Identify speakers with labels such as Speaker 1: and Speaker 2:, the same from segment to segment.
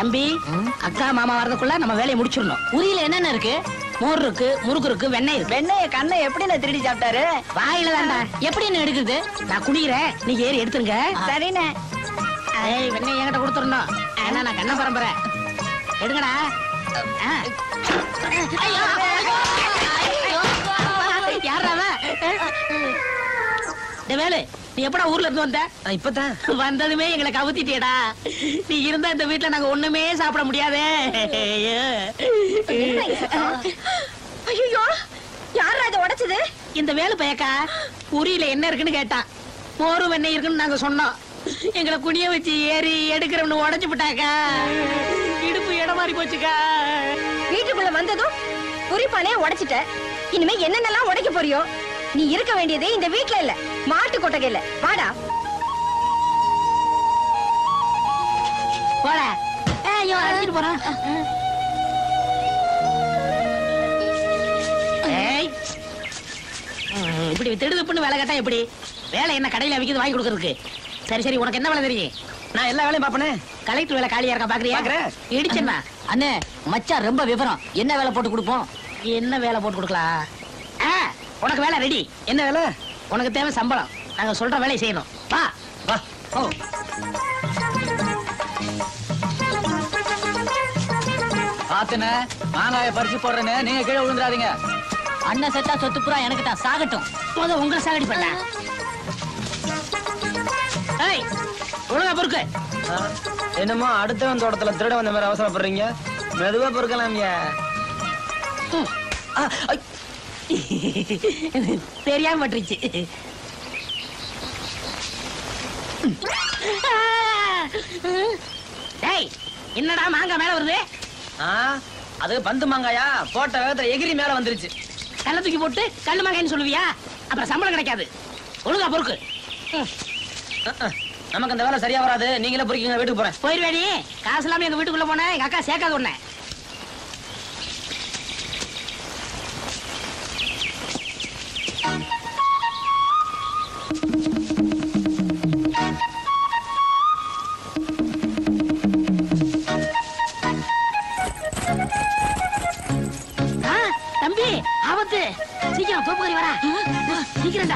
Speaker 1: தம்பி அக்கா மாமா வரதுக்குள்ள நம்ம வேலையை முடிச்சிடணும் உரியில என்னென்ன இருக்கு மோர் இருக்கு முறுக்கு இருக்கு வெண்ணெய் இருக்கு
Speaker 2: வெண்ணைய கண்ணை எப்படி நான் திருடி சாப்பிட்டாரு
Speaker 1: வாயில தான்டா எப்படி என்ன எடுக்குது நான் குடிக்கிறேன் நீங்க ஏறி எடுத்துருங்க
Speaker 2: சரிண்ணே
Speaker 1: ஏய் வெண்ணெய் என்கிட்ட கொடுத்துடணும் ஏன்னா நான் கண்ண பரம்பரை எடுங்கடா ஆ. ஐயோ, ஐயோ, யார்றா அவன்? டேய் வேலு நீ எப்படா ஊர்ல இருந்து வந்த
Speaker 2: இப்பதான்
Speaker 1: வந்ததுமே எங்களை கவுத்திட்டியடா நீ இருந்தா இந்த வீட்ல நாங்க ஒண்ணுமே சாப்பிட முடியாதே
Speaker 2: ஐயோ யாரா இதை உடைச்சது
Speaker 1: இந்த வேலு பயக்கா உரியில என்ன இருக்குன்னு கேட்டான் மோரு வெண்ணெய் இருக்குன்னு நாங்க சொன்னோம் எங்களை குனிய வச்சு ஏறி எடுக்கிறவனு உடைச்சு விட்டாக்கா இடுப்பு இடம் மாறி போச்சுக்கா
Speaker 2: வீட்டுக்குள்ள வந்ததும் குறிப்பானே உடைச்சிட்ட இனிமே என்னென்னலாம் உடைக்க போறியோ நீ இருக்க வேண்டியது இந்த வீட்ல இல்ல மாட்டு கொட்டகையில வாடா
Speaker 1: போல ஐயோ அடிச்சிட்டு போறான் ஏய். ம், இப்படி திடுதுப்புன்னு வேலை கேட்டா எப்படி வேலை என்ன கடையில விக்கிறது வாங்கி கொடுக்கறதுக்கு சரி சரி உனக்கு என்ன வேலை தெரியும்
Speaker 2: நான் எல்லா வேலையும் பாப்பனே
Speaker 1: கலெக்டர் வேலை காலியா இருக்கா பாக்குறியா
Speaker 2: பாக்குறேன்.
Speaker 1: இடிச்சேன்னா
Speaker 3: அண்ணே மச்சான் ரொம்ப விவரம் என்ன வேலை போட்டு கொடுப்போம்
Speaker 1: என்ன வேலை போட்டு கொடுக்கலாம் ஆ, உனக்கு வேலை ரெடி
Speaker 2: என்ன வேலை
Speaker 1: உனக்கு தேவை சம்பளம் நாங்க சொல்ற வேலையை செய்யணும் வா
Speaker 2: வா
Speaker 1: ஓ
Speaker 3: பாத்துனே மாங்காய பறிச்சு போடுறேன்னு நீங்க கீழே விழுந்துடாதீங்க அண்ணன் செத்தா சொத்து புறா எனக்கு தான் சாகட்டும்
Speaker 1: முத உங்களை சாகடி பண்ண ஏய் ஒழுங்கா பொறுக்கு
Speaker 2: என்னமோ அடுத்தவன் தோட்டத்துல திருட வந்த மாதிரி அவசரப்படுறீங்க மெதுவா பொறுக்கலாம்யா
Speaker 1: ம். தெரியாம பட்டுருச்சு டேய் என்னடா மாங்காய் மேல வருது
Speaker 2: அது பந்து மாங்காயா போட்ட வேகத்துல எகிரி மேல வந்துருச்சு
Speaker 1: கல்ல தூக்கி போட்டு கல்லு மாங்காய்னு சொல்லுவியா அப்புறம் சம்பளம் கிடைக்காது ஒழுங்கா பொறுக்கு ம்.
Speaker 2: அஹ், அஹ். நமக்கு அந்த வேலை சரியா வராது நீங்களே பொறுக்கிங்க வீட்டுக்கு போறேன்
Speaker 1: போயிருவேடி காசு இல்லாம எங்க வீட்டுக்குள்ள போனேன் எங்க அக்கா சேர்க்காது உன்னை ஆ, தம்பி ஆபத்து சீக்கிரம் தோப்புக்கறி வரா சீக்கிரம்டா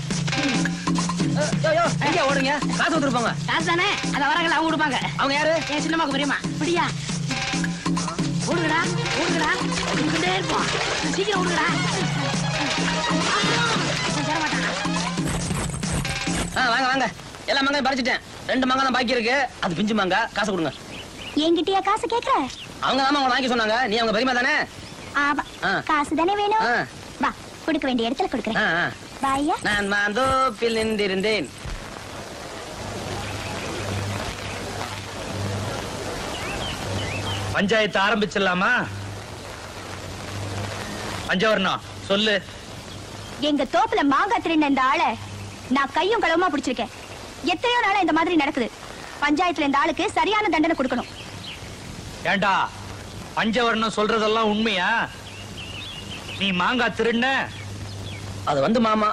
Speaker 2: எங்க ஓடுங்க காசு கொடுத்துருப்பாங்க
Speaker 1: காசு தானே அத வராங்களா அவங்க கொடுப்பாங்க
Speaker 2: அவங்க யாரு
Speaker 1: என் சின்னம்மாக்கு பெரியம்மா அப்படியா ஓடுங்கடா ஓடுங்கடா ஓடிக்கிட்டே இருப்போம் சீக்கிரம் ஓடுங்கடா அவன் தர மாட்டானா?
Speaker 2: ஆ வாங்க வாங்க எல்லா மாங்காயும் பறிச்சிட்டேன் ரெண்டு மாங்காய் தான் பாக்கி இருக்கு அது பிஞ்சு மாங்காய் காசு கொடுங்க
Speaker 4: என்கிட்டயா காசு கேக்குற
Speaker 2: அவங்க தான் உங்களை வாங்கி சொன்னாங்க நீ அவங்க பெரியமா தானே
Speaker 4: ஆமா
Speaker 2: ஆ.
Speaker 4: காசு தானே வேணும்
Speaker 2: ஆ.
Speaker 4: வா கொடுக்க வேண்டிய இடத்துல
Speaker 2: ஆ,
Speaker 4: கொடுக்குறேன்
Speaker 2: ஆ.
Speaker 4: பாய்யா
Speaker 2: நான் மாந்தோப்பில் நின்றிருந்தேன்
Speaker 5: பஞ்சாயத்து ஆரம்பிச்சிடலாமா பஞ்சவர்ணம் சொல்லு
Speaker 4: எங்க தோப்புல மாங்காய் திருடின இந்த ஆளை நான் கையும் களவுமா பிடிச்சிருக்கேன் எத்தனையோ நாளா இந்த மாதிரி நடக்குது பஞ்சாயத்துல இந்த ஆளுக்கு சரியான தண்டனை கொடுக்கணும்
Speaker 5: ஏண்டா பஞ்சவர்ணம் சொல்றதெல்லாம் உண்மையா நீ மாங்காய் திருண்ண
Speaker 2: அது வந்து மாமா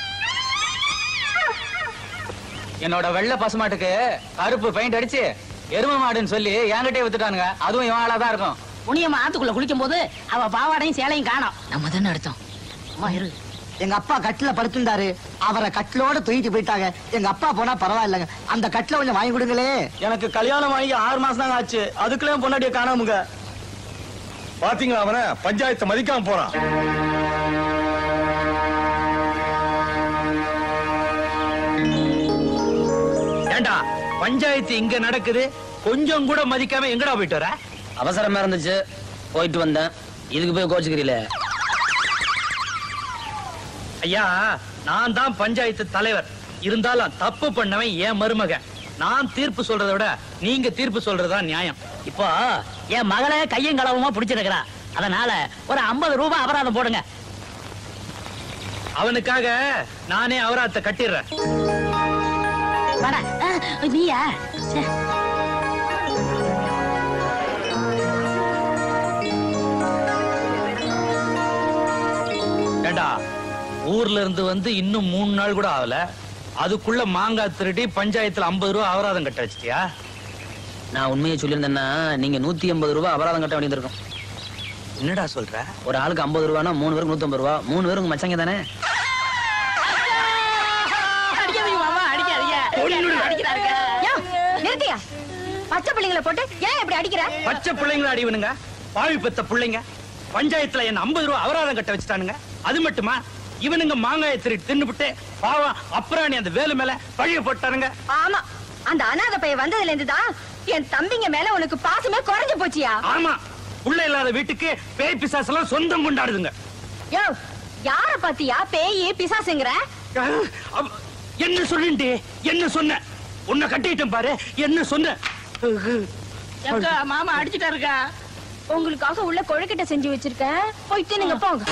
Speaker 3: என்னோட வெள்ளை பசுமாட்டுக்கு கருப்பு பெயிண்ட் அடிச்சு எரும மாடுன்னு சொல்லி என்கிட்டயே வித்துட்டானுங்க அதுவும் இவன் ஆளா தான் இருக்கும்
Speaker 1: முனியம்மா ஆத்துக்குள்ள குளிக்கும் போது அவ பாவாடையும் சேலையும் காணோம்
Speaker 3: நம்ம தானே அடுத்தோம்
Speaker 1: அம்மா இரு
Speaker 6: எங்க அப்பா கட்டில படுத்திருந்தாரு அவரை கட்டிலோட தூக்கிட்டு போயிட்டாங்க எங்க அப்பா போனா பரவாயில்லைங்க அந்த கட்டில கொஞ்சம் வாங்கி கொடுங்களே
Speaker 2: எனக்கு கல்யாணம் வாங்கி ஆறு மாசம் தாங்க ஆச்சு அதுக்குள்ளே பொண்டாட்டிய காணாமுங்க
Speaker 7: பாத்தீங்களா அவன பஞ்சாயத்தை மதிக்காம போறான்
Speaker 5: ஏண்டா பஞ்சாயத்து இங்க நடக்குது கொஞ்சம் கூட மதிக்காம எங்கடா போயிட்டு வர
Speaker 2: அவசரமா இருந்துச்சு போயிட்டு வந்தேன் இதுக்கு போய் கோச்சுக்கிறீல
Speaker 5: ஐயா நான் தான் பஞ்சாயத்து தலைவர் இருந்தாலும் தப்பு பண்ணவன் என் மருமகன் நான் தீர்ப்பு சொல்றதை விட நீங்க தீர்ப்பு சொல்றதா நியாயம்
Speaker 3: இப்போ என் மகளை கையும் களவுமா பிடிச்சிருக்கிறா அதனால ஒரு 50 ரூபாய் அபராதம் போடுங்க
Speaker 5: அவனுக்காக நானே அவராத்த கட்டிடுறேன்
Speaker 1: வாடா ஆ, நீயா ச்சே.
Speaker 5: ஏண்டா ஊர்ல இருந்து வந்து இன்னும் மூணு நாள் கூட ஆகல அதுக்குள்ள மாங்காய் திருடி பஞ்சாயத்துல ஐம்பது ரூபா அபராதம் கட்ட வச்சிட்டியா
Speaker 3: நான் உண்மையை சொல்லியிருந்தேன்னா நீங்க நூத்தி எண்பது ரூபாய் அபராதம் கட்ட வேண்டியிருக்கும்
Speaker 5: என்னடா சொல்ற
Speaker 3: ஒரு ஆளுக்கு ஐம்பது ரூபானா மூணு பேருக்கு நூத்தி ரூபா மூணு பேருக்கு மச்சங்க தானே
Speaker 1: அடிக்காதீங்க மாமா அடிக்காதீங்க அடிக்கிறாருங்க
Speaker 2: யோ, நிறுத்தியா பச்சை பிள்ளைங்களை போட்டு ஏன் இப்படி அடிக்கிற
Speaker 5: பச்சை பிள்ளைங்கள அடிவனுங்க பாவி பெத்த பிள்ளைங்க பஞ்சாயத்துல என்ன ஐம்பது ரூபா அபராதம் கட்ட வச்சுட்டானுங்க அது மட்டுமா இவனுங்க மாங்காயை திருடி தின்னுபிட்டு பாவம் அப்புறம் நீ அந்த வேலு மேல பழிய போட்டானுங்க
Speaker 2: ஆமா அந்த அனாதை பையன் வந்ததுல இருந்து தான் என் தம்பிங்க மேல உனக்கு பாசமே குறைஞ்சு போச்சியா
Speaker 5: ஆமா புள்ள இல்லாத வீட்டுக்கு பேய் பிசாசு எல்லாம் சொந்தம் கொண்டாடுதுங்க
Speaker 2: யோ யார பாத்தியா பேயி பிசாசுங்கிற
Speaker 5: அஹ், அவ- என்ன சொல்லுண்டி என்ன சொன்ன உன்னை கட்டிட்டேன் பாரு என்ன சொன்ன அஹ்,
Speaker 1: எக்கா மாமா அடிச்சிட்டாருக்கா
Speaker 2: உங்களுக்காக உள்ள கொழுக்கிட்ட செஞ்சு வச்சிருக்கேன் போய் தின்னுங்க போங்க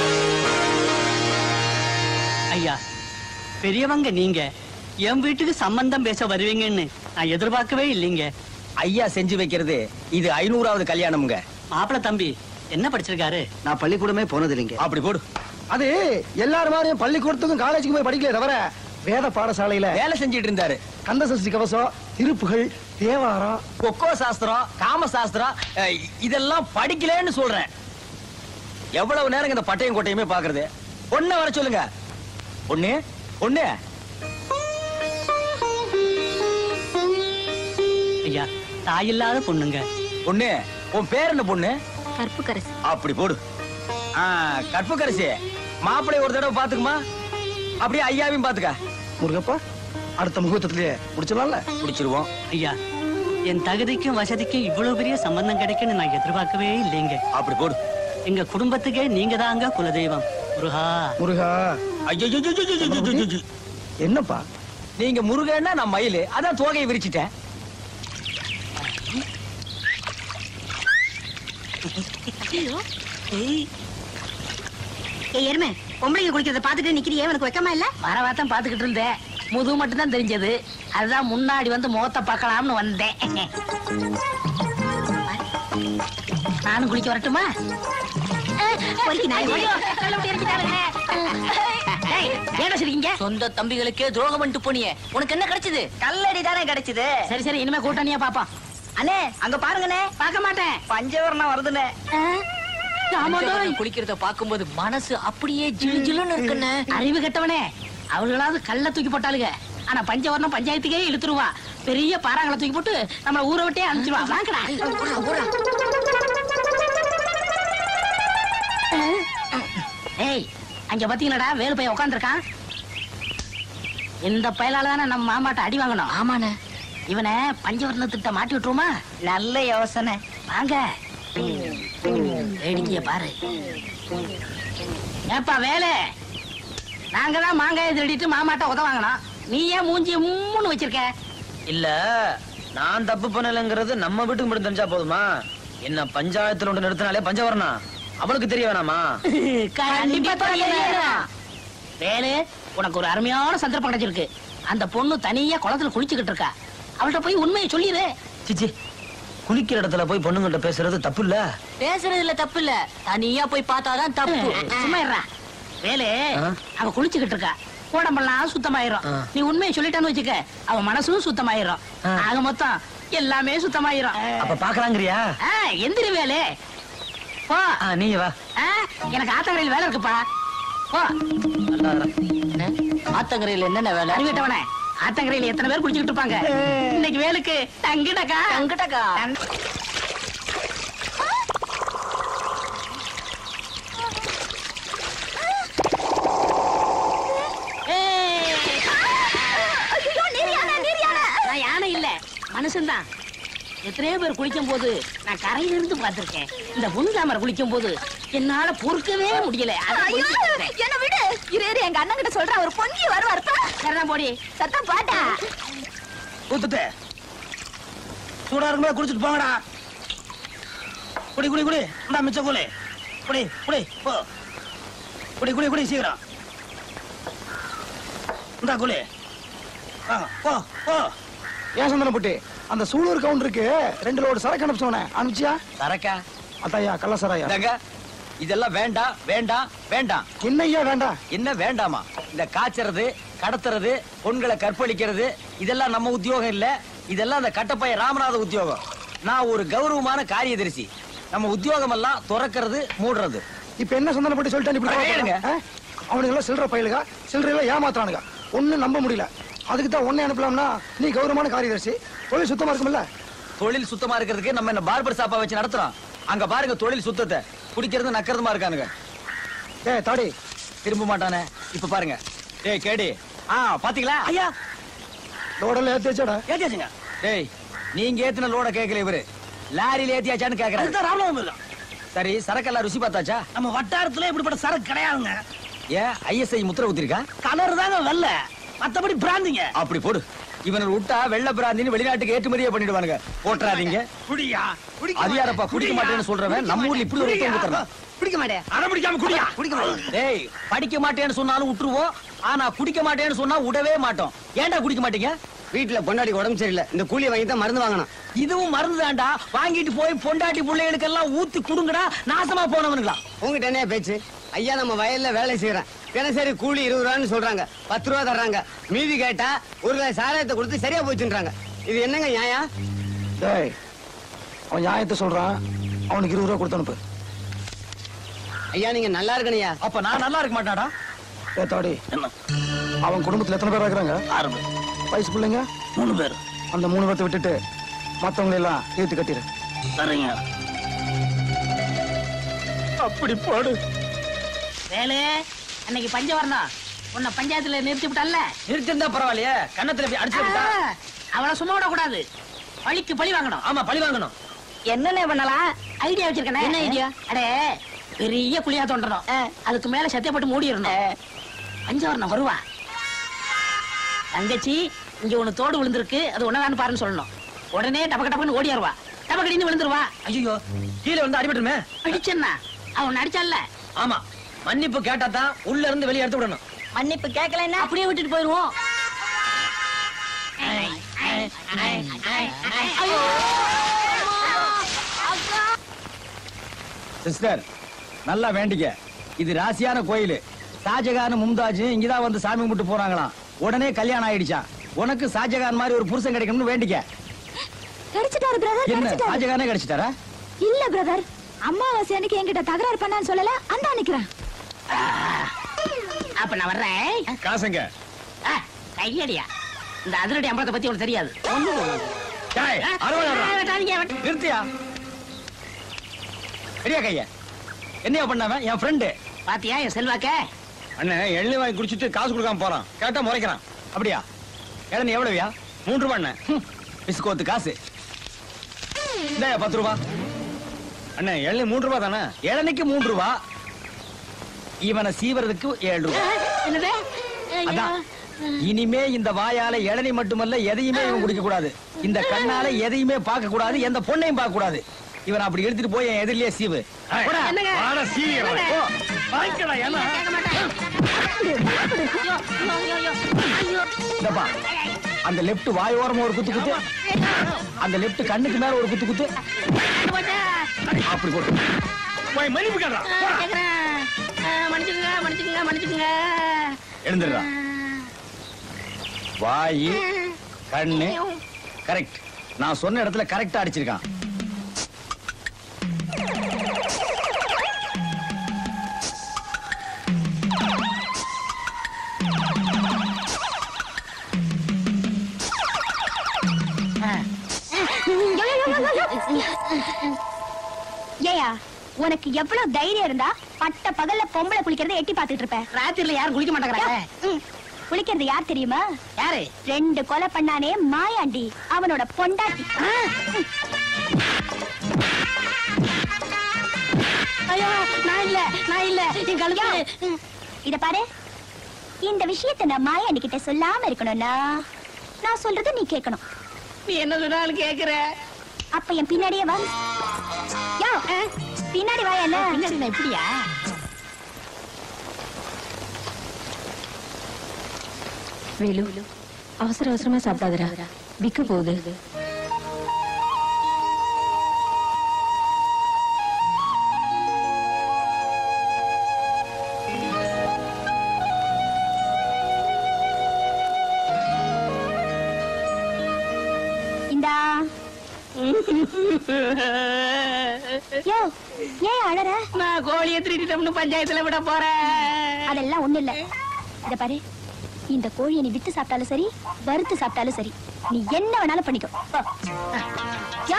Speaker 8: ஐயா பெரியவங்க நீங்க என் வீட்டுக்கு சம்பந்தம் பேச வருவீங்கன்னு நான் எதிர்பார்க்கவே இல்லைங்க
Speaker 3: ஐயா செஞ்சு வைக்கிறது இது ஐநூறாவது கல்யாணம்ங்க
Speaker 8: மாப்பிள தம்பி என்ன படிச்சிருக்காரு
Speaker 6: நான் பள்ளிக்கூடமே போனது இல்லைங்க
Speaker 3: அப்படி போடு
Speaker 6: அது எல்லாரும் மாதிரியும் பள்ளிக்கூடத்துக்கும் காலேஜுக்கும் போய் படிக்கல தவிர வேத பாடசாலையில
Speaker 3: வேலை செஞ்சிட்டு இருந்தாரு
Speaker 6: கந்த சஷ்டி கவசம் திருப்புகள் தேவாரம்
Speaker 3: கொக்கோ சாஸ்திரம் காம சாஸ்திரம் அஹ், இதெல்லாம் படிக்கலன்னு சொல்றேன் எவ்வளவு நேரம் இந்த பட்டையும் கோட்டையுமே பாக்குறது பொண்ண வர சொல்லுங்க பொண்ணு பொண்ணு
Speaker 8: ஐயா தாயில்லாத பொண்ணுங்க
Speaker 3: பொண்ணு உன் பேர் என்ன பொண்ணு
Speaker 2: கற்பு கரசு
Speaker 3: அப்படி போடு ஆ, கற்பு கரிசி மாப்பிள்ளை ஒரு தடவை பாத்துக்குமா அப்படியே ஐயாவையும் பாத்துக்க
Speaker 6: முருகப்பா அடுத்த முகூர்த்தத்திலேயே முடிச்சிடலாம்ல
Speaker 3: பிடிச்சிருவோம்
Speaker 8: ஐயா என் தகுதிக்கும் வசதிக்கும் இவ்வளவு பெரிய சம்பந்தம் கிடைக்குன்னு நான் எதிர்பார்க்கவே இல்லைங்க
Speaker 3: அப்படி போடு
Speaker 8: எங்க குடும்பத்துக்கே நீங்க தாங்க குலதெய்வம் முருகா
Speaker 6: முருகா
Speaker 3: ஐயோ
Speaker 6: என்னப்பா
Speaker 3: நீங்க முருகன்னா நான் மயிலு அதான் தோகையை விரிச்சிட்டேன்
Speaker 2: ஏய் எருமை பொம்பளைங்க குளிக்கிறத பாத்துட்டு நிக்கிறியே உனக்கு வெக்கமா இல்ல
Speaker 1: வரவாத்தான் பாத்துக்கிட்டு இருந்தேன் முதுகு மட்டும் தான் தெரிஞ்சது அதுதான் முன்னாடி வந்து முகத்தை பார்க்கலாம்னு வந்தேன் நானும் குளிக்க வரட்டுமா
Speaker 2: பொறுக்கி நாய் ஓடி.
Speaker 1: ஐயோ, கல்ல விட்டு இறக்கிட்டாருங்க. ஏய், ஏன்டா சிரிக்கீங்க
Speaker 9: சொந்த தம்பிகளுக்கே துரோகம் பண்ணிட்டு போனியே உனக்கு என்ன கிடைச்சது
Speaker 2: கல்லடி தானே கிடைச்சது
Speaker 1: சரி சரி இனிமே கூட்டணியா பாப்போம்
Speaker 2: அண்ணே அங்க பாருங்கண்ணே
Speaker 1: பார்க்க மாட்டேன்
Speaker 2: பஞ்சவரணம் வருதுண்ணே
Speaker 9: பஞ்சவர்ணம் குளிக்கிறத பாக்கும்போது மனசு அப்படியே ஜிலு ஜிலுன்னு இருக்குன்னு
Speaker 1: அறிவு கெட்டவனே அவர்களாவது கல்ல தூக்கி போட்டாளுங்க ஆனா பஞ்சவர்ணம் பஞ்சாயத்துக்கே இழுத்துருவா பெரிய பாறாங்களை தூக்கி போட்டு நம்மள ஊரை விட்டே அனுப்பிச்சிருவா வாங்கடா ஏய் அங்க பாத்தீங்களாடா வேலு பையன் உட்காந்துருக்கான் இந்த பயலால தானே நம்ம மாமாட்ட அடி வாங்கணும்
Speaker 9: ஆமாண்ணே
Speaker 1: இவனை பஞ்சவர்ண திட்ட மாட்டி விட்டுருமா
Speaker 2: நல்ல யோசனை
Speaker 1: வாங்க வேடிக்கைய பாரு ஏப்பா வேலை நாங்க தான் மாங்காயை திருடிட்டு மாமாட்ட உத வாங்கினோம் நீ ஏன் மூஞ்சி மூணு வச்சிருக்க
Speaker 3: இல்ல நான் தப்பு பண்ணலைங்கிறது நம்ம வீட்டுக்கு மட்டும் தெரிஞ்சா போதுமா என்ன பஞ்சாயத்துல ஒன்று நிறுத்தினாலே பஞ்சவரணா அவளுக்கு தெரிய வேணாமா
Speaker 1: கண்டிப்பா தெரியணும். வேலு உனக்கு ஒரு அருமையான சந்தர்ப்பம் கிடைச்சிருக்கு அந்த பொண்ணு தனியா குளத்துல குளிச்சுக்கிட்டு இருக்கா அவள்கிட்ட போய் உண்மையை சொல்லிடு
Speaker 3: சிச்சி குளிக்கிற இடத்துல போய் பொண்ணுங்கள்ட்ட பேசுறது தப்பு இல்ல
Speaker 9: பேசுறதுல தப்பு இல்ல தனியா போய் பார்த்தாதான் தப்பு
Speaker 1: சும்மா இருடா. வேலு
Speaker 3: ஆ?
Speaker 1: அவ குளிச்சுக்கிட்டு இருக்கா உடம்பெல்லாம் சுத்தமாயிரும்
Speaker 3: ஆ.
Speaker 1: நீ உண்மையை சொல்லிட்டான்னு வச்சுக்க அவ மனசும் சுத்தமாயிரும்
Speaker 3: ஆ.
Speaker 1: ஆக மொத்தம் எல்லாமே சுத்தமாயிரும்
Speaker 3: அப்ப பாக்கலாங்கிறியா
Speaker 1: ஆ, எந்திரி வேலு போ
Speaker 3: ஆ, நீ வா
Speaker 1: ஆ, எனக்கு ஆத்தங்கரையில் வேலை இருக்குப்பா போ
Speaker 9: ஆத்தங்கரையில என்னென்ன வேலை
Speaker 1: அறிவிட்டவனே ஆத்தங்கரையில் எத்தனை பேர் குளிச்சுக்கிட்டு இருப்பாங்க இன்னைக்கு வேலுக்கு தங்கிடக்கா
Speaker 9: தங்கிட்டக்கா.
Speaker 1: நான் யானை இல்ல மனுஷன்தான் எத்தனையோ பேர் குளிக்கும் போது நான் கரையில இருந்து பார்த்திருக்கேன் இந்த புனிதாமரை குளிக்கும் போது என்னால பொறுக்கவே முடியல அதான் குளிச்சிட்டு இருக்கேன்.
Speaker 2: என்ன விடு இரு இரு எங்க அண்ணன் கிட்ட சொல்றேன் ஒரு பொங்கி வருவார்
Speaker 1: சரிதான் போடி
Speaker 2: சத்தம் பாட்டா
Speaker 6: ஊத்துட்டு சூடா இருக்கும்போது குடிச்சிட்டு போங்கடா குடி குடி குடி இந்தா மிச்ச குடி குடி குடி போ குடி குடி குடி சீக்கிரம் இந்தா குடி ஆ, போ போ ஏன் சந்தனம் புட்டி அந்த சூலூர் கவுண்டருக்கு ரெண்டு லோடு சரக்கு அனுப்பிச்சோனே அனுப்பிச்சியா
Speaker 3: சரக்கா
Speaker 6: அத்தாயா கள்ள சராயா
Speaker 3: இந்தாங்க இதெல்லாம் வேண்டாம் வேண்டாம் வேண்டாம்
Speaker 6: என்னய்யா வேண்டாம்
Speaker 3: என்ன வேண்டாமா இந்த காய்ச்சறது கடத்துறது பொண்களை கற்பழிக்கிறது இதெல்லாம் நம்ம உத்தியோகம் இல்ல இதெல்லாம் அந்த கட்டப்பைய ராமநாத உத்தியோகம் நான் ஒரு கௌரவமான காரியதரிசி நம்ம உத்தியோகம் எல்லாம் துறக்கிறது மூடுறது
Speaker 6: இப்ப என்ன சந்தனம் போட்டு சொல்லிட்டா இப்படி
Speaker 3: அட, ஏனுங்க?
Speaker 6: ஆ? அவனுங்க எல்லாம் சில்லற பயிலுக சில்லறையில ஏமாத்துறானுங்க ஒண்ணும் நம்ப முடியல அதுக்கு தான் ஒன்னே அனுப்பலாம்னா நீ கௌரவமான காரியதர்சி தொழில் சுத்தமா இருக்கும்ல
Speaker 3: தொழில் சுத்தமா இருக்கிறதுக்கு நம்ம என்ன பார்பர் ஷாப்பா வச்சு நடத்துறோம் அங்க பாருங்க தொழில் சுத்தத்தை குடிக்கிறது நக்கிறதுமா இருக்கானுங்க
Speaker 6: ஏ தாடி
Speaker 3: திரும்ப மாட்டானே இப்ப பாருங்க டேய் கேடி ஆ பாத்தீங்களா ஐயா
Speaker 6: லோடெல்லாம் ஏத்தி வச்சாடா
Speaker 3: ஏத்தியாச்சுங்க டேய் நீங்க ஏத்தின லோட கேட்கல இவரு லாரியில ஏத்தியாச்சான்னு கேக்குறாரு
Speaker 6: அதுதான் ராமநாதம் இருக்கான்
Speaker 3: சரி சரக்கெல்லாம் ருசி பார்த்தாச்சா
Speaker 6: நம்ம வட்டாரத்துல இப்படிப்பட்ட சரக்கு கிடையாதுங்க
Speaker 3: ஏன் ஐஎஸ்ஐ முத்திர ஊத்திருக்கா
Speaker 6: கலர் தாங்க வெள்ள மத்தபடி பிராந்திங்க
Speaker 3: அப்படி போடு இவனை விட்டா வெள்ள பிராந்தின்னு வெளிநாட்டுக்கு ஏற்றுமதியே பண்ணிடுவானுங்க போட்டுறாதீங்க
Speaker 6: குடியா
Speaker 3: அது யாரப்பா குடிக்க மாட்டேன்னு சொல்றவன் நம்ம ஊர்ல இப்படி ஒரு உத்தரவு கொடுத்துறான்
Speaker 6: குடிக்க மாட்டேன்
Speaker 5: அடம் பிடிக்காம குடியா
Speaker 6: குடிக்க மாட்டேன்
Speaker 3: டேய் படிக்க மாட்டேன்னு சொன்னாலும் விட்டுருவோம் ஆனா குடிக்க மாட்டேன்னு சொன்னா விடவே மாட்டோம் ஏன்டா குடிக்க மாட்டீங்க
Speaker 10: வீட்டுல பொண்டாடி உடம்பு சரியில்லை இந்த கூலியை வாங்கி தான் மருந்து வாங்கணும்
Speaker 3: இதுவும் மருந்து தான்டா வாங்கிட்டு போய் பொண்டாட்டி பிள்ளைகளுக்கெல்லாம் ஊத்தி குடுங்கடா நாசமா போனவனுங்களா
Speaker 10: உங்ககிட்ட என்ன பேச்சு ஐயா நம்ம வயல்ல வேலை செய்யறேன் தினசரி கூலி இருபது ரூபான்னு சொல்றாங்க பத்து ரூபா தர்றாங்க மீதி கேட்டா ஒரு கிலோ சாராயத்தை கொடுத்து சரியா போச்சுன்றாங்க இது என்னங்க நியாயம்
Speaker 6: டேய் அவன் நியாயத்தை சொல்றான் அவனுக்கு இருபது ரூபா கொடுத்து அனுப்பு
Speaker 10: ஐயா நீங்க நல்லா இருக்கணையா
Speaker 3: அப்ப நான் நல்லா இருக்க மாட்டாடா
Speaker 6: ஏ தாடி அவன் குடும்பத்துல எத்தனை பேர் இருக்கிறாங்க
Speaker 3: ஆறு பேர்
Speaker 6: வயசு பிள்ளைங்க
Speaker 3: மூணு பேர்
Speaker 6: அந்த மூணு பேர்த்த விட்டுட்டு மத்தவங்களை எல்லாம் ஏத்து கட்டிடு
Speaker 3: சரிங்க
Speaker 6: அப்படி போடு
Speaker 1: வேலு அன்னைக்கு பஞ்சம் வரணும் உன்னை பஞ்சாயத்துல நிறுத்தி விட்டால
Speaker 3: நிறுத்திருந்தா பரவாயில்லையே கன்னத்துல போய் அடிச்சு விட்டா
Speaker 1: அவளை சும்மா விடக்கூடாது பழிக்கு பழி வாங்கணும்
Speaker 3: ஆமா பழி வாங்கணும்
Speaker 2: என்னென்ன பண்ணலாம்
Speaker 1: ஐடியா வச்சிருக்கேன்
Speaker 2: என்ன idea?
Speaker 1: அடே பெரிய குழியா தோண்டணும் அதுக்கு மேல சத்தியப்பட்டு மூடிடணும் பஞ்சவரணம் வருவா தங்கச்சி இங்க ஒண்ணு தோடு விழுந்திருக்கு அது ஒன்னதான்னு பாருன்னு சொல்லணும் உடனே டபக்க டபக்குன்னு ஓடியாருவா டபக்கடின்னு விழுந்துருவா
Speaker 3: ஐயோ கீழே வந்து அடிபட்டுமே
Speaker 1: அடிச்சேன்னா அவன் அடிச்சான்ல
Speaker 3: ஆமா மன்னிப்பு கேட்டா தான் உள்ள இருந்து வெளியே எடுத்து விடணும்
Speaker 2: மன்னிப்பு கேட்கலன்னா
Speaker 1: அப்படியே விட்டுட்டு போயிருவோம் ஐயோ!
Speaker 3: சிஸ்டர் நல்லா வேண்டிக்க இது ராசியான கோயில் ஷாஜகான் மும்தாஜ் இங்கதான் வந்து சாமி கும்பிட்டு போறாங்களாம் உடனே கல்யாணம் ஆயிடுச்சான் உனக்கு ஷாஜகான் மாதிரி ஒரு புருஷன் கிடைக்கணும்னு வேண்டிக்க
Speaker 4: கிடைச்சிட்டாரு பிரதர்
Speaker 3: என்ன
Speaker 4: கிடைச்சிட்டாரு
Speaker 3: ஷாஜகானே கிடைச்சிட்டாரா
Speaker 4: இல்ல பிரதர் அம்மாவாசை அன்னைக்கு என்கிட்ட தகராறு பண்ணான்னு சொல்லல அந்த நிக்கிறேன்
Speaker 1: அப்ப நான் வர்றேன்
Speaker 7: காசுங்க
Speaker 1: ஆ, கையடியா இந்த அதிரடி அம்பலத்தை பத்தி உனக்கு தெரியாது
Speaker 3: டேய், அறுபது
Speaker 1: ஆ,
Speaker 3: ரூபா.
Speaker 1: வெட்டாதீங்க, வெட்ட-
Speaker 3: நிறுத்தியா பெரிய கைய என்னையா பண்ணவன் என் ஃப்ரெண்டு
Speaker 1: பாத்தியா என் செல்வாக்க
Speaker 7: அண்ணன் எண்ணெய் வாங்கி குடிச்சிட்டு காசு கொடுக்காம போறான் கேட்டா முறைக்கிறான்
Speaker 3: அப்படியா இளநீ எவ்வளவுயா
Speaker 7: மூன்று ரூபாய் அண்ணன்
Speaker 3: பிஸ்கோத்து காசு இந்தாயா பத்து ரூபா
Speaker 7: அண்ணன் எண்ணெய் மூன்று ரூபாய் தானே
Speaker 3: இளநிக்கு மூன்று ரூபா இவனை சீவறதுக்கு ஏழு ரூபா
Speaker 1: என்னது
Speaker 3: அதான் இனிமே இந்த வாயால இளநீ மட்டுமல்ல எதையுமே இவன் குடிக்க கூடாது இந்த கண்ணால எதையுமே பார்க்க கூடாது எந்த பொண்ணையும் பார்க்க கூடாது இவன் அப்படி எடுத்துட்டு போய் என் எதிரிலேயே சீவு போடா.
Speaker 1: என்னங்க?
Speaker 7: வாடா, சீக்கிரம் வா.
Speaker 3: போ. வாங்கிக்கடா, ஏன்னா?
Speaker 1: கேட்க மாட்டேன் ஐயோ, ஐயோ, ஐயோ, ஐயோ, ஐயோ.
Speaker 3: இந்தப்பா, அந்த லெப்ட் வாயோரமா ஒரு குத்து குத்து அந்த லெப்ட் கண்ணுக்கு மேல ஒரு குத்து குத்து
Speaker 1: போச்சா?
Speaker 3: அப்படி போட்டு
Speaker 7: போய் மன்னிப்பு கேட்றா
Speaker 1: ஆ, கேக்குறேன். ஆ, மன்னிச்சுக்குங்க மன்னிச்சுக்குங்க மன்னிச்சுக்குங்க
Speaker 3: எழுந்துடுறா வாயி கண்ணு கரெக்ட் நான் சொன்ன இடத்துல கரெக்டா அடிச்சிருக்கான்
Speaker 4: ஏயா உனக்கு எவ்வளவு தைரியம் இருந்தா பட்ட பகல்ல பொம்பளை குளிக்கிறத எட்டி பாத்துட்டு இருப்ப
Speaker 1: ராத்திரில யாரும் குளிக்க மாட்டேங்கிறாங்க
Speaker 4: ம். குளிக்கிறது யார் தெரியுமா
Speaker 1: யாரு
Speaker 4: ரெண்டு கொலை பண்ணானே மாயாண்டி அவனோட பொண்டாட்டி
Speaker 1: ஐயோ நான் இல்ல நான் இல்ல என் கழுத்து
Speaker 4: இத பாரு இந்த விஷயத்தை நான் மாயாண்டி கிட்ட சொல்லாம இருக்கணும்னா நான் சொல்றத நீ கேட்கணும்
Speaker 1: நீ என்ன சொன்னாலும் கேக்குற
Speaker 4: அப்ப என் பின்னாடியே வா யோ, பின்னாடி வா என்ன
Speaker 1: பின்னாடி நான் இப்படியா
Speaker 2: வேலு அவசர அவசரமா சாப்பிடாதடா விக்க போகுது
Speaker 4: யோ ஏன் அழற
Speaker 1: நான் கோழியை திருடிட்டோம்னு பஞ்சாயத்துல விட போறேன்
Speaker 4: அதெல்லாம் ஒண்ணு இல்ல இத பாரு இந்த கோழியை நீ வித்து சாப்பிட்டாலும் சரி வறுத்து சாப்பிட்டாலும் சரி நீ என்ன வேணாலும் பண்ணிக்கோ போ. யோ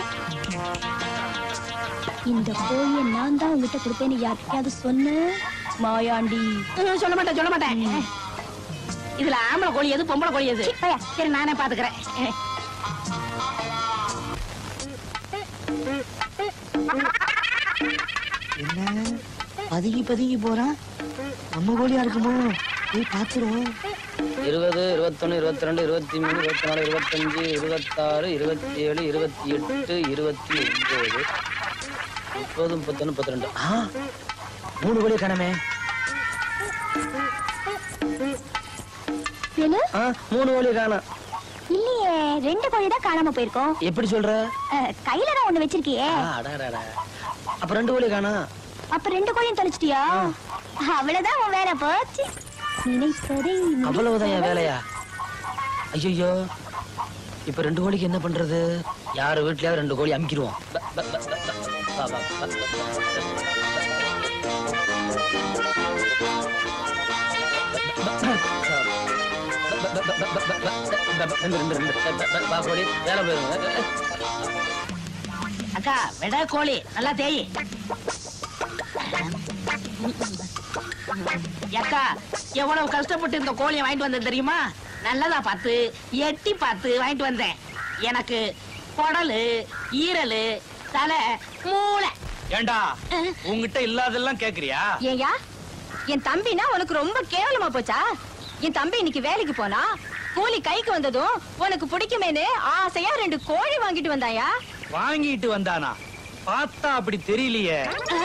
Speaker 4: இந்த கோழியை நான் தான் உங்ககிட்ட கொடுப்பேன்னு யாருக்கையாவது சொன்ன மாயாண்டி
Speaker 1: ம், சொல்ல மாட்டேன் சொல்ல மாட்டேன் இதுல ஆம்பளை கோழி எது பொம்பளை கோழி எது
Speaker 4: சீ, போயா.
Speaker 1: சரி நானே பாத்துக்கிறேன்
Speaker 10: என்ன பதுங்கி பதுங்கி போறான் நம்ம கோழியா இருக்குமோ போய் பாத்துருவோம்
Speaker 3: இருபது இருபத்தொன்னு இருபத்தி ரெண்டு இருபத்தி மூணு இருபத்தி நாலு இருபத்தஞ்சு இருபத்தாறு இருபத்தி ஏழு இருபத்தி எட்டு இருபத்தி ஒன்பது முப்பது முப்பத்தொன்னு முப்பத்தி ரெண்டு ஆ மூணு கோழி காணமே
Speaker 4: என்ன
Speaker 3: ஆ மூணு கோழி காணோம்
Speaker 4: இல்லையே ரெண்டு கோழி தான் காணாம போயிருக்கோம்
Speaker 3: எப்படி சொல்ற
Speaker 4: அஹ், கையில தான் ஒண்ணு வச்சிருக்கியே
Speaker 3: ஆ, அடடடட. அப்ப ரெண்டு கோழி காணோம்
Speaker 4: அப்ப ரெண்டு கோழியும் தொலைச்சிட்டியா அவ்வளவுதான் உன் வேலை போச்சு நினைப்பதை முடிப்பதை-
Speaker 3: அவ்வளவுதான் என் வேலையா ஐயோ இப்ப ரெண்டு கோழிக்கு என்ன பண்றது யாரு வீட்லயாவது ரெண்டு கோழி அமுக்கிடுவோம் ப, ப, ப, ப, ப, ப, ப, ப, ப. ரெண்டு, ரெண்டு, ரெண்டு. ப, ப, ப, கோழி வேலை போயிருங்க
Speaker 1: அக்கா விட கோழி நல்லா தேய் அக்கா எவ்வளவு கஷ்டப்பட்டு இந்த கோழியை வாங்கிட்டு வந்தேன் தெரியுமா நல்லதா பார்த்து எட்டி பார்த்து வாங்கிட்டு வந்தேன் எனக்கு குடலு ஈரலு தலை மூளை
Speaker 5: ஏண்டா உங்ககிட்ட இல்லாதெல்லாம் கேக்குறியா
Speaker 2: ஏயா என் தம்பினா உனக்கு ரொம்ப கேவலமா போச்சா என் தம்பி இன்னைக்கு வேலைக்கு போனா கூலி கைக்கு வந்ததும் உனக்கு பிடிக்குமேனு ஆசையா ரெண்டு கோழி வாங்கிட்டு வந்தாயா
Speaker 5: வாங்கிட்டு வந்தானா பார்த்தா அப்படி தெரியலையே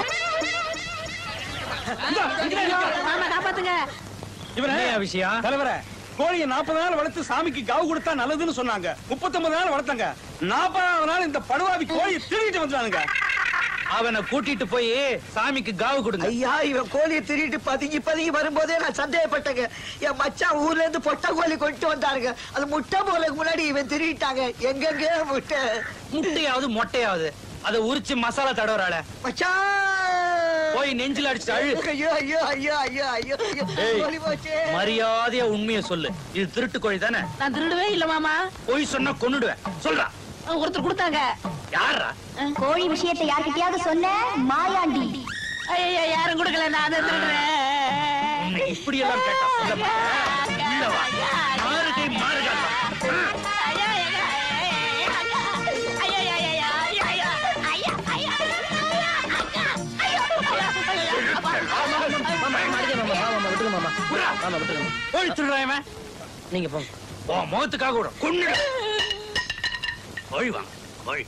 Speaker 1: மாமா காப்பாத்துங்க
Speaker 5: என்னய்யா விஷயம்
Speaker 6: தலைவரே கோழியை நாற்பது நாள் வளர்த்து சாமிக்கு காவு கொடுத்தா நல்லதுன்னு சொன்னாங்க முப்பத்தொன்பது நாள் வளர்த்தாங்க நாற்பதாவது நாள் இந்த படுவாவி கோழியை திருடிட்டு வந்துட்டானுங்க
Speaker 5: அவனை கூட்டிட்டு போய் சாமிக்கு காவு கொடுங்க
Speaker 11: ஐயா இவன் கோழியை திருட்டு பதுங்கி பதுங்கி வரும்போதே நான் சந்தேகப்பட்டேங்க என் மச்சான் ஊர்ல இருந்து பொட்டை கோழி கொண்டு வந்தாருங்க அது முட்டை போலக்கு முன்னாடி இவன் திருடிட்டாங்க எங்கெங்க முட்டை
Speaker 5: முட்டையாவது மொட்டையாவது அதை உரிச்சு மசாலா தடவுறாள
Speaker 11: மச்சான்
Speaker 5: போய் நெஞ்சில அடிச்சு அழு
Speaker 11: ஐயோ ஐயோ ஐயோ ஐயோ ஐயோ ஐயோ
Speaker 5: ஏய்.
Speaker 11: கோழி போச்சே
Speaker 5: மரியாதையா உண்மையை சொல்லு இது திருட்டு கோழி தானே
Speaker 1: நான் திருடவே இல்ல மாமா
Speaker 5: போய் சொன்னா கொன்னுடுவேன் சொல்றா
Speaker 1: ஒருத்தர் கொடுத்தாங்க
Speaker 5: யாரா
Speaker 4: கோழி விஷயத்தை யார்கிட்டயாவது சொன்ன மாயாண்டி
Speaker 1: ஐயா யாரும் கொடுக்கல நான் அதை திருடுறேன்
Speaker 5: உன்னை இப்படி எல்லாம் கேட்டா சொல்ல மாட்டேன். உள்ள வா. மாறுகை மாறுகாட்டா.
Speaker 1: ஐயா, ஐயா, ஐயா, ஐயா, ஐயா, ஐயா, ஐயா, ஐயா, ஐயா, ஐயா, ஐயா, ஐயா,
Speaker 3: மாமா, அடிக்க மாமா, மாமா, விட்டுருங்க மாமா. மாமா, விட்டுருங்க.
Speaker 5: கோழி திருடுறான் இவன்.
Speaker 3: நீங்க போங்க
Speaker 5: உன் முகத்துக்காக கூட கொன்னுடு கோழி வாங்க கோழி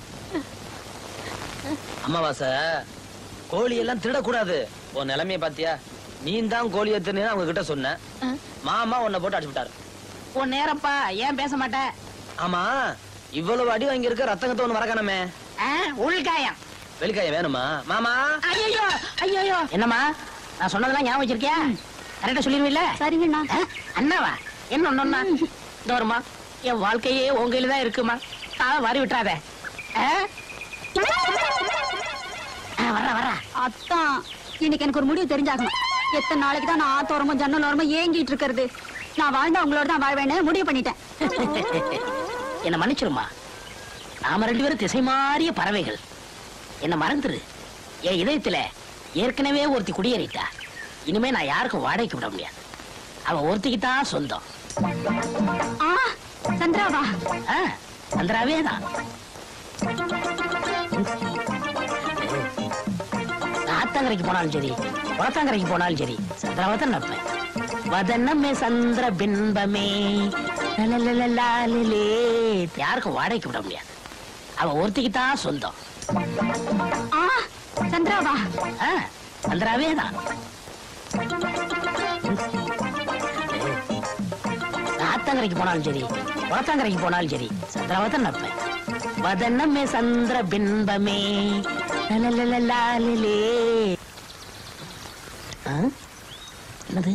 Speaker 3: அமாவாசை கோழி எல்லாம் திருடக்கூடாது உன் நிலைமைய பாத்தியா நீ தான் கோழியை திருநீ அவங்க கிட்ட சொன்ன மாமா உன்னை போட்டு அடிச்சு விட்டாரு
Speaker 1: உன் நேரப்பா ஏன் பேச மாட்டேன்
Speaker 3: ஆமா இவ்வளவு அடி வாங்கி இருக்க ரத்தங்கத்தை ஒண்ணு மறக்கணுமே
Speaker 1: உள்காயம்
Speaker 3: வெளிக்காயம் வேணுமா மாமா
Speaker 1: ஐயோ ஐயோ என்னம்மா நான் சொன்னதெல்லாம் ஞாபகம் வச்சிருக்கியா கரெக்டா சொல்லிருவீல்ல
Speaker 4: சரிங்கண்ணா
Speaker 1: ஆ? அண்ணாவா என்ன ஒண்ணுன்னா இந்த வருமா என் வாழ்க்கையே உங்க கையில தான் இருக்குமா நான் வாரி விட்டுறாத ஆ? ஆ, வர்றா வர்றா
Speaker 4: அத்தான் இன்னைக்கு எனக்கு ஒரு முடிவு தெரிஞ்சாகணும் எத்தனை நாளைக்கு தான் நான் ஆத்தோரமும் ஜன்னல் ஓரமும் ஏங்கிட்டு இருக்கிறது நான் வாழ்ந்தா உங்களோட தான் வாழ்வேன்னு முடிவு பண்ணிட்டேன்
Speaker 1: என்ன மன்னிச்சிருமா நாம ரெண்டு பேரும் திசை மாறிய பறவைகள் என்ன மறந்துரு என் இதயத்துல ஏற்கனவே ஒருத்தி குடியேறிட்டா இனிமே நான் யாருக்கும் வாடகைக்கு விட முடியாது அவ ஒருத்திக்கு தான் சொந்தம்
Speaker 4: ஆ சந்திராவா
Speaker 1: ஆ, சந்திராவே தான் ஆத்தங்கரைக்கு போனாலும் சரி குளத்தாங்கரைக்கு போனாலும் சரி சந்திராவை தான் நப்பேன் வதனமே சந்திர பிம்பமே லலலலலாலலே. யாருக்கும் வாடகைக்கு விட முடியாது அவ ஒருத்திக்கு தான் சொந்தம்
Speaker 4: ஆ சந்திராவா
Speaker 1: ஆ, சந்திராவே தான் ஆத்தங்கரைக்கு போனாலும் சரி குளத்தாங்கரைக்கு போனாலும் சரி சந்திராவை தான் நப்பேன் வதனமே சந்திர பிம்பமே லலலலலாலலே. ஆ? என்னது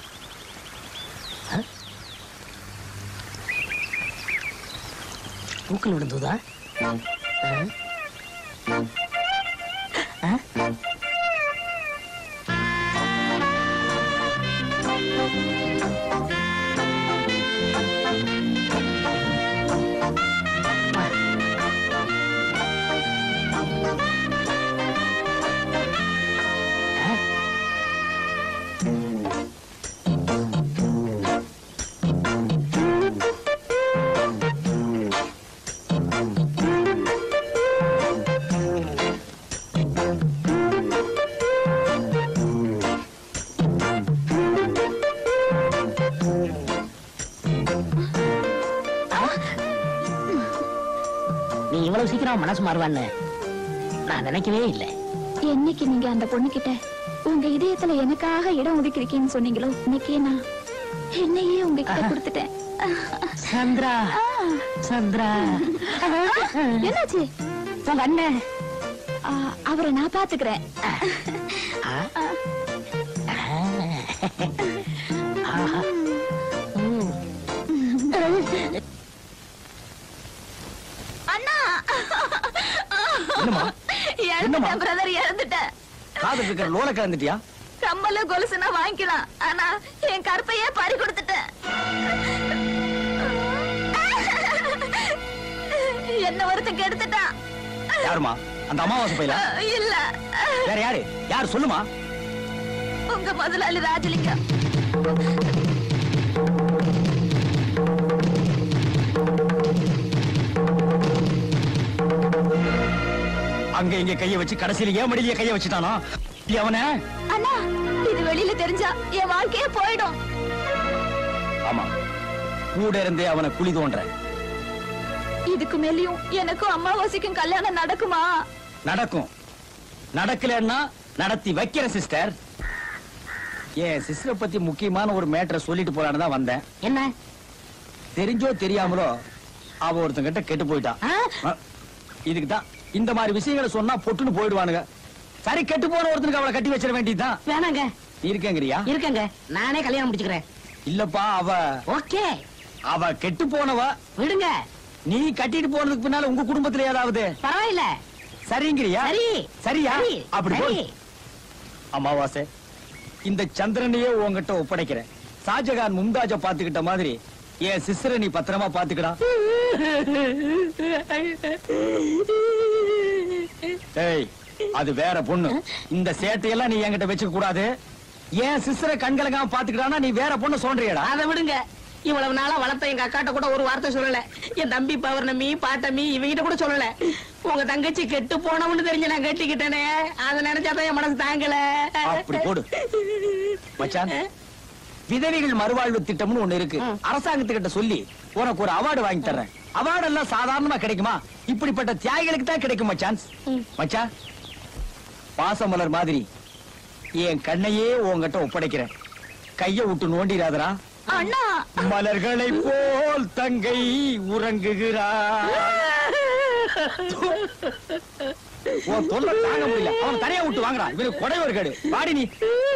Speaker 1: ஆ? தூக்கல் விழுந்ததா நீ இவ்வளவு சீக்கிரம் மனசு மாறுவான்னு நான் நினைக்கவே இல்லை
Speaker 4: என்னைக்கு நீங்க அந்த பொண்ணுகிட்ட உங்க இதயத்துல எனக்காக இடம் ஒதுக்கிருக்கீங்கன்னு சொன்னீங்களோ இன்னைக்கே நான் என்னையே உங்ககிட்ட கொடுத்துட்டேன்
Speaker 1: சந்திரா சந்திரா
Speaker 4: என்னாச்சு
Speaker 1: உங்க அண்ணன்
Speaker 4: ஆ, அவரை நான் பாத்துக்கிறேன்
Speaker 1: ஆஹா. ம்.
Speaker 4: அண்ணா
Speaker 6: என்னம்மா என்னம்மா?
Speaker 4: இழந்துட்டேன் பிரதர் இழந்துட்டேன்
Speaker 6: காது இருக்கிற லோல கலந்துட்டியா
Speaker 4: கம்மல கொலுசுனா வாங்கிக்கலாம் ஆனா என் கற்பையே பறி கொடுத்துட்டேன் என்ன ஒருத்தன் கெடுத்துட்டான்
Speaker 6: யாருமா அந்த அமாவாசை பையல
Speaker 4: இல்ல
Speaker 6: வேற யாரு யார் சொல்லுமா
Speaker 4: உங்க முதலாளி ராஜலிங்கம்
Speaker 6: அங்க இங்க கைய வச்சு கடைசியில ஏன் மடியில கைய வச்சுட்டானா அவன
Speaker 4: அண்ணா இது வெளியில தெரிஞ்சா என் வாழ்க்கையே போயிடும்
Speaker 6: ஆமா கூட இருந்தே அவனை குழி தோன்ற
Speaker 4: இதுக்கு மேலயும் எனக்கும் அம்மாவாசைக்கும் கல்யாணம் நடக்குமா
Speaker 6: நடக்கும் நடக்கலன்னா நடத்தி வைக்கிற சிஸ்டர் என் சிஸ்டரை பத்தி முக்கியமான ஒரு மேட்டரை சொல்லிட்டு போலான்னு தான் வந்தேன்
Speaker 1: என்ன
Speaker 6: தெரிஞ்சோ தெரியாமலோ அவ ஒருத்தங்கிட்ட கெட்டு போயிட்டான்
Speaker 1: ஆ?
Speaker 6: இதுக்கு தான் இந்த மாதிரி விஷயங்களை சொன்னா பொட்டுன்னு போயிடுவானுங்க சரி கெட்டு போன ஒருத்தனுக்கு அவளை கட்டி வச்சிட வேண்டியதுதான்
Speaker 1: வேணாங்க
Speaker 6: நீ இருக்கேங்கிறியா
Speaker 1: இருக்கங்க நானே கல்யாணம் முடிச்சுக்கிறேன்
Speaker 6: இல்லப்பா அவ
Speaker 1: ஓகே
Speaker 6: அவ கெட்டு போனவ
Speaker 1: விடுங்க
Speaker 6: நீ கட்டிட்டு போனதுக்கு பின்னால உங்க குடும்பத்துல ஏதாவது
Speaker 1: பரவாயில்ல
Speaker 6: சரிங்கிறியா
Speaker 1: சரி
Speaker 6: சரியா
Speaker 1: சரி,
Speaker 6: அப்படி
Speaker 1: சரி.
Speaker 6: போய். அமாவாசை இந்த சந்திரனையே உன்கிட்ட ஒப்படைக்கிறேன் ஷாஜகான் மும்தாஜ பாத்துக்கிட்ட மாதிரி என் சிஸ்டரை நீ பத்திரமா பாத்துக்கடா ஏய் அது வேற பொண்ணு இந்த சேட்டையெல்லாம் நீ என்கிட்ட வச்சுக்க கூடாது என் சிஸ்டரை கண்கலங்காம பாத்துக்கிட்டானா நீ வேற பொண்ணு சொல்றியடா
Speaker 1: அதை விடுங்க இவ்வளவு நாளா வளர்த்த எங்க அக்காட்ட கூட ஒரு வார்த்தை சொல்லல என் தம்பி பௌர்ணமி பாட்டமி இவங்கிட்ட கூட சொல்லல உங்க தங்கச்சி கெட்டு போனவன்னு தெரிஞ்சு நான் கட்டிக்கிட்டேனே அதை நினைச்சாதான் என் மனசு தாங்கல
Speaker 6: அப்படி போடு மச்சான் விதவைகள் மறுவாழ்வு திட்டம்னு ஒண்ணு இருக்கு அரசாங்கத்துக்கிட்ட சொல்லி உனக்கு ஒரு அவார்டு வாங்கி தர்றேன் அவார்டு எல்லாம் சாதாரணமா கிடைக்குமா இப்படிப்பட்ட தியாகிகளுக்கு தான் கிடைக்கும் மச்சான் மச்சான் பாசமலர் மாதிரி என் கண்ணையே உன்கிட்ட ஒப்படைக்கிறேன் கைய விட்டு நோண்டிராதரா
Speaker 4: அண்ணா
Speaker 6: மலர்களை போல் தங்கை உறங்குகிறார் உன் தொல்லை தாங்க முடியல அவன் தரையா விட்டு வாங்குறா இவனுக்கு கொடைவர் கேடு பாடி நீ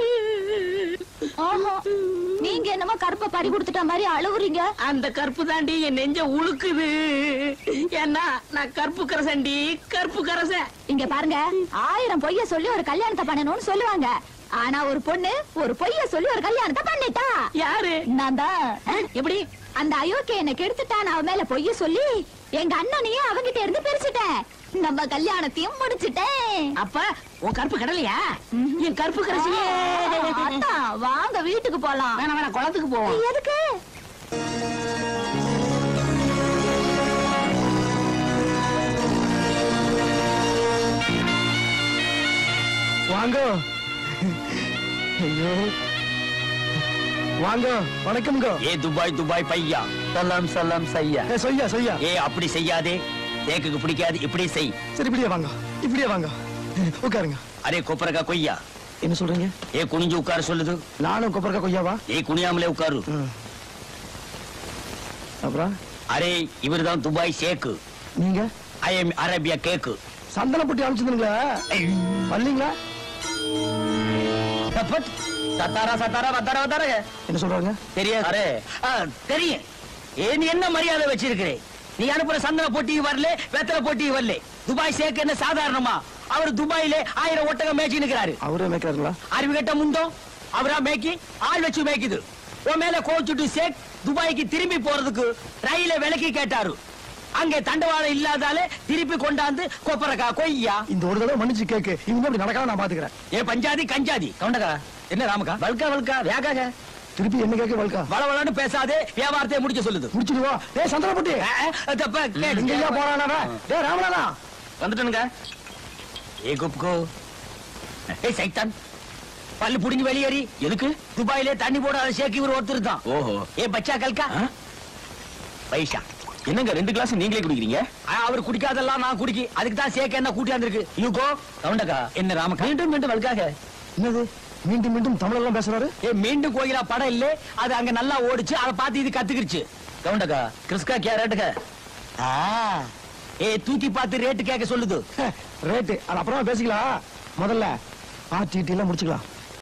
Speaker 4: ஆஹா நீங்க என்னமோ கருப்பை பறி கொடுத்துட்ட மாதிரி அழுவுறீங்க
Speaker 1: அந்த கற்பு தாண்டி என் நெஞ்ச உழுக்குது ஏன்னா நான் கற்பு கரசண்டி கற்பு கரசன்
Speaker 4: இங்க பாருங்க ஆயிரம் பொய்ய சொல்லி ஒரு கல்யாணத்தை பண்ணணும்னு சொல்லுவாங்க ஆனா ஒரு பொண்ணு ஒரு பொய்ய சொல்லி ஒரு கல்யாணத்தை பண்ணிட்டா
Speaker 1: யாரு
Speaker 4: நான் தான்
Speaker 1: எப்படி
Speaker 4: அந்த அயோக்கிய என்ன கெடுத்துட்டான் அவன் மேல பொய்ய சொல்லி எங்க அண்ணனையும் அவங்கிட்ட இருந்து பிரிச்சுட்டேன் நம்ம கல்யாணத்தையும் முடிச்சிட்டேன்
Speaker 1: அப்ப உன் கற்பு கடலையா என் கற்பு கரசியே
Speaker 4: அண்ணா, வாங்க வீட்டுக்கு போலாம்
Speaker 1: வேணாம் வேணாம் குளத்துக்கு போவோம்
Speaker 4: எதுக்கு
Speaker 6: வாங்க ஐயோ வாங்க வணக்கம்ங்க ஏ துபாய் துபாய் பையா சலாம் சலாம் சையா
Speaker 7: சொய்யா சொய்யா
Speaker 6: ஏ அப்படி செய்யாதே தேக்குக்கு பிடிக்காது இப்படி செய்
Speaker 7: சரி இப்படியே வாங்க இப்படியே வாங்க உட்காருங்க
Speaker 6: அரே கொப்பரக்கா கொய்யா
Speaker 7: என்ன சொல்றீங்க
Speaker 6: ஏ குனிஞ்சு உட்கார சொல்லுது
Speaker 7: நானும் கொப்பரக்கா கொய்யாவா
Speaker 6: ஏ குனியாமலே உட்காரு
Speaker 7: ம். அப்புறம்
Speaker 6: அரே இவர்தான் துபாய் ஷேக்கு
Speaker 7: நீங்க
Speaker 6: ஐ எம் அரேபியா கேக்கு
Speaker 7: சந்தன புட்டி அனுப்பிச்சிருந்தீங்களா வரலீங்களா
Speaker 6: தப்பட் சத்தாரா சத்தாரா வத்தாரா வத்தாரா
Speaker 7: என்ன சொல்றாங்க
Speaker 6: தெரியாது அரே ஆ, தெரியும் ஏ நீ என்ன மரியாதை வச்சிருக்கிறே நீ அனுப்புற சந்தன போட்டி வரல வெத்தலை போட்டி வரல துபாய் சேக் என்ன சாதாரணமா அவர் துபாயிலே ஆயிரம் ஒட்டகம் மேய்ச்சி நிக்கிறாரு
Speaker 7: அவரே மேய்க்கிறாருங்களா
Speaker 6: அறிவு கட்ட முண்டோ அவரா மேய்க்கி ஆள் வச்சு மேய்க்குது உன் மேல கோச்சுட்டு சேக் துபாய்க்கு திரும்பி போறதுக்கு ரயில விலைக்கு கேட்டாரு அங்கே தண்டவாளம் இல்லாதாலே திருப்பி கொண்டாந்து கொப்பரக்கா கொய்யா
Speaker 7: இந்த ஒரு தடவை மன்னிச்சு கேக்கு இனிமே அப்படி நடக்காம நான் பாத்துக்கிறேன்
Speaker 6: ஏ பஞ்சாதி கஞ்சாதி கவுண்டக்கா என்ன ராமக்கா வல்கா வல்கா வேகாக
Speaker 7: திருப்பி என்ன கேட்க வல்கா
Speaker 6: வளவளன்னு பேசாதே வியாபாரத்தை முடிக்க சொல்லுது
Speaker 7: முடிச்சிடுவா ஏ சந்திரபுட்டி
Speaker 6: அஹ், அஹ், தப்பா கேட்டு.
Speaker 7: எங்கேயா போறானா ஏ ராமநாதா
Speaker 6: வந்துட்டனுங்க ஏ குப்கோ ஏய் சைத்தான் பல்லு புடிஞ்சு வெளியேறி எதுக்கு துபாயிலே தண்ணி போடாத ஷேக் இவர் ஒருத்தர் தான் ஓஹோ ஏ பச்சா கல்கா பைசா என்னங்க ரெண்டு கிளாஸ் நீங்களே குடிக்கிறீங்க அவர் குடிக்காதெல்லாம் நான் குடிக்கி அதுக்கு தான் சேக்க என்ன கூட்டி வந்திருக்கு யூகோ கவுண்டக்கா என்ன ராமக்கா மீண்டும் மீண்டும் வல்காக
Speaker 7: என்னது மீண்டும் மீண்டும் தமிழ் எல்லாம் பேசுறாரு
Speaker 6: ஏ மீண்டும் கோயிலா படம் இல்ல அது அங்க நல்லா ஓடிச்சு அதை பார்த்து இது கத்துக்கிருச்சு கவுண்டக்கா கிறிஸ்கா கே ரேட்டுக்க ஏ தூக்கி பார்த்து ரேட்டு கேட்க சொல்லுது
Speaker 7: ரேட்டு அது அப்புறமா பேசிக்கலாம் முதல்ல ஆர்டிடி எல்லாம் முடிச்சுக்கலாம்